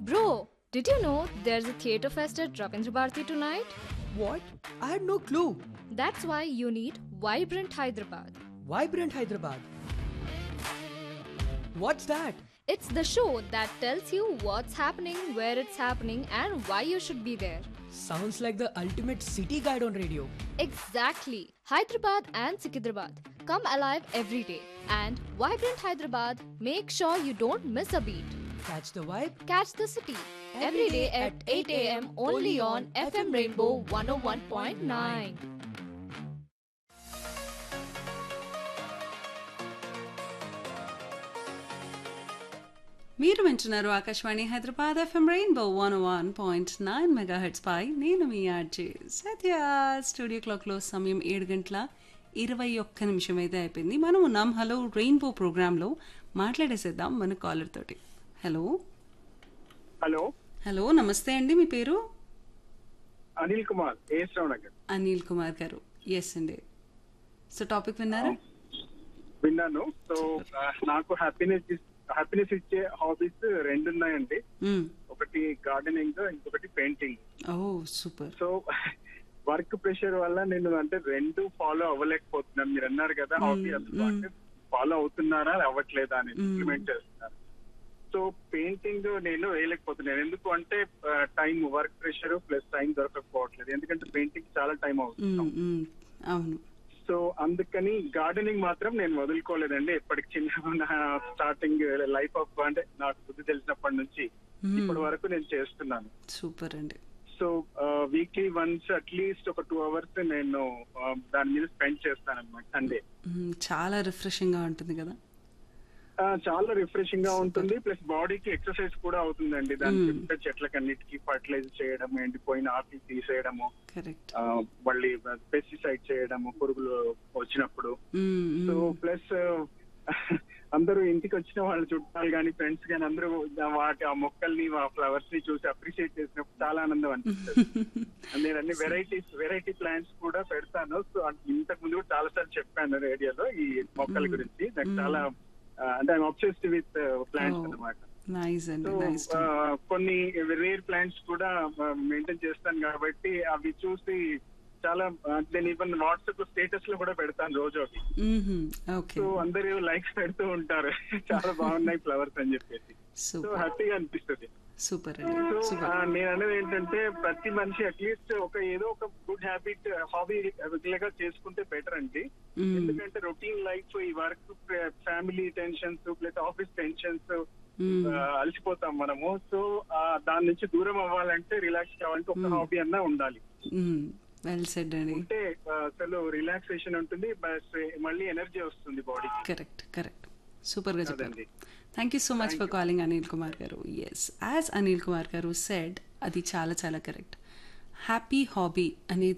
Bro, did you know there's a theatre fest at Ravindra Bharati tonight? What? I had no clue. That's why you need Vibrant Hyderabad. Vibrant Hyderabad. What's that? It's the show that tells you what's happening, where it's happening, and why you should be there. Sounds like the ultimate city guide on radio. Exactly. Hyderabad and Sikidrabad. Come alive every day. And Vibrant Hyderabad, make sure you don't miss a beat. Catch the vibe? Catch the city every day at 8 a.m. only on FM Rainbow 101.9. మీరు వింటున్నారు Akashvani Hyderabad FM rainbow one one point nine mega heads పై నేను మీ RJ సత్య studio క్లాక్లో సమయం ఏడు గంటల ఇరవై ఒక్క నిమిషం అయితే అయిపోయింది మనం ఉన్నాం హలో రెయిన్బో ప్రోగ్రాంలో మాట్లాడేసేద్దాం మన కాలర్ తోటి హలో హలో హలో నమస్తే అండి మీ పేరు అనిల్ కుమార్ ఏ శ్రవణ గారు అనిల్ కుమార్ గారు ఎస్ అండి సో టాపిక్ విన్నారా విన్నాను సో ఆ, నాకు హ్యాపీనెస్ హ్యాపీనెస్ ఇచ్చే హాబీస్ రెండు ఉన్నాయండి మ్మ్. ఒకటి గార్డెనింగ్ ఇంకొకటి painting oh super so work pressure వల్ల నేను అంటే రెండు ఫాలో అవ్వలేకపోతున్నాను మీరు అన్నారు కదా హాబీ అసలు అంటే ఫాలో అవుతున్నారా అవ్వట్లేదా అని ఇంప్లిమెంట్ చేస్తున్నారు సో పెయింటింగ్ నేను వేయలేకపోతున్నాను ఎందుకు అంటే time work pressure plus time దొరకకపోవట్లేదు ఎందుకంటే పెయింటింగ్ చాలా టైం అవుతుంది మ్మ్, మ్మ్. అవును సో అందుకని గార్డెనింగ్ మాత్రం నేను వదులుకోలేదండి ఎప్పటికి చిన్న స్టార్టింగ్ లైఫ్ ఆఫ్ అంటే నాకు బుద్ధి తెలిసినప్పటి నుంచి మ్మ్. ఇప్పటి వరకు నేను చేస్తున్నాను సూపర్ అండి సో వీక్లీ వన్స్ అట్లీస్ట్ ఒక టూ అవర్స్ నేను ఆ, దాని మీద స్పెండ్ చేస్తాను అనమాట సండే మ్మ్. చాలా రిఫ్రెషింగ్గా ఉంటుంది కదా చాలా రిఫ్రెషింగ్ గా ఉంటుంది ప్లస్ బాడీకి ఎక్సర్సైజ్ కూడా అవుతుందండి దాని చుట్టూ చెట్లకన్నిటికీ ఫర్టిలైజ్ చేయడం ఎండిపోయిన ఆకులు తీసేయడము కరెక్ట్ ఆ, మళ్ళీ పెస్టిసైడ్ చేయడము పురుగులు వచ్చినప్పుడు సో ప్లస్ అందరూ ఇంటికి వచ్చిన వాళ్ళు చుట్టాలు కానీ ఫ్రెండ్స్ కానీ అందరూ వాటి ఆ మొక్కల్ని ఆ ఫ్లవర్స్ ని చూసి అప్రిషియేట్ చేసినప్పుడు చాలా ఆనందం అనిపిస్తుంది నేను అన్ని వెరైటీస్ వెరైటీ ప్లాంట్స్ కూడా పెడతాను సో ఇంతకు ముందు కూడా చాలా సార్లు చెప్పాను రేడియోలో ఈ మొక్కల గురించి నాకు చాలా ఆ, అంటే ఆబ్సెస్డ్ విత్ ప్లాంట్స్ Oh. అన్నమాట నైస్ అండి సో నైస్ ఆ, కొన్ని రేర్ ప్లాంట్స్ కూడా మెయింటైన్ చేస్తాను కాబట్టి అవి చూసి చాలా ఆ, నేను ఈవెన్ వాట్సాప్ స్టేటస్ లో కూడా పెడతాను రోజు అవి ఓకే సో అందరూ లైక్స్ పెడుతూ ఉంటారు చాలా బాగున్నాయి ఫ్లవర్స్ అని చెప్పేసి సో సూపర్ హ్యాపీగా అనిపిస్తుంది సూపర్ అండి సో సూపర్ నేను అనేది ఏంటంటే ప్రతి మనిషి అట్లీస్ట్ ఒక ఏదో ఒక గుడ్ హ్యాబిట్ హాబీ రెగ్యులర్ గా చేసుకుంటే బెటర్ అండి మ్మ్. ఎందుకంటే రొటీన్ లైఫ్ ఈ work family tensions plus office tensions మ్మ్. అలసిపోతాం మనము సో ఆ, దాని నుంచి దూరం అవ్వాలంటే రిలాక్స్ కావాలంటే ఒక హాబీ అన్నా ఉండాలి వెల్ సెడ్ అండి ఉంటే ఆ, అసలు రిలాక్సేషన్ ఉంటుంది బస్ మళ్ళీ ఎనర్జీ వస్తుంది బాడీకి కరెక్ట్ కరెక్ట్ సూపర్ గా చెప్పారు అదండి. Thank you so much for calling Anil Kumar garu yes as Anil Kumar గారు సెడ్ అది చాలా చాలా కరెక్ట్ హ్యాపీ హాబీ అనేది